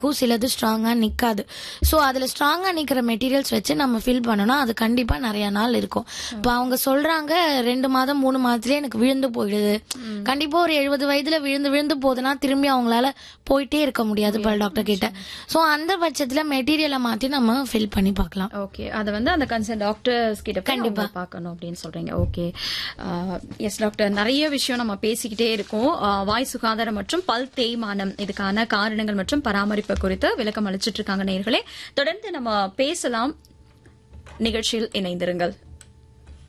சிலது ஸ்ட்ராங்கா நிக்காது ஸோ அதுல ஸ்ட்ராங்கா நிக்கிற மெட்டீரியல்ஸ் வச்சு நம்ம ஃபில் பண்ணோம்னா அது கண்டிப்பா நிறைய நாள் இருக்கும் இப்போ அவங்க சொல்றாங்க ரெண்டு மாதம் மூணு மாதத்துலயே எனக்கு விழுந்து போயிடுது கண்டிப்பா ஒரு எழுபது வயதுல விழுந்து விழுந்து போகுதுன்னா திரும்பி அவங்களால போயிட்டே இருக்க முடியாது பல் டாக்டர் கிட்ட ஸோ அந்த பட்சத்துல மெட்டீரியலை மாத்தி நம்ம ஃபில் பண்ணி பார்க்கலாம் ஓகே அதை வந்து அந்த கன்சர்ன் டாக்டர்ஸ் கிட்ட கண்டிப்பா பார்க்கணும் அப்படின்னு சொல்றீங்க ஓகே எஸ் டாக்டர் நிறைய விஷயம் நம்ம பேசிக்கிட்டே இருக்கோம் ஆஹ் வாய் சுகாதாரம் மற்றும் பல் தேய்மானம் இதுக்கான காரணங்கள் மற்றும் பராமரிப்பு குறித்து விளக்கம் அளிச்சிட்டு இருக்காங்க நேர்களே தொடர்ந்து நம்ம பேசலாம் நிகழ்ச்சியில் இணைந்திருங்கள்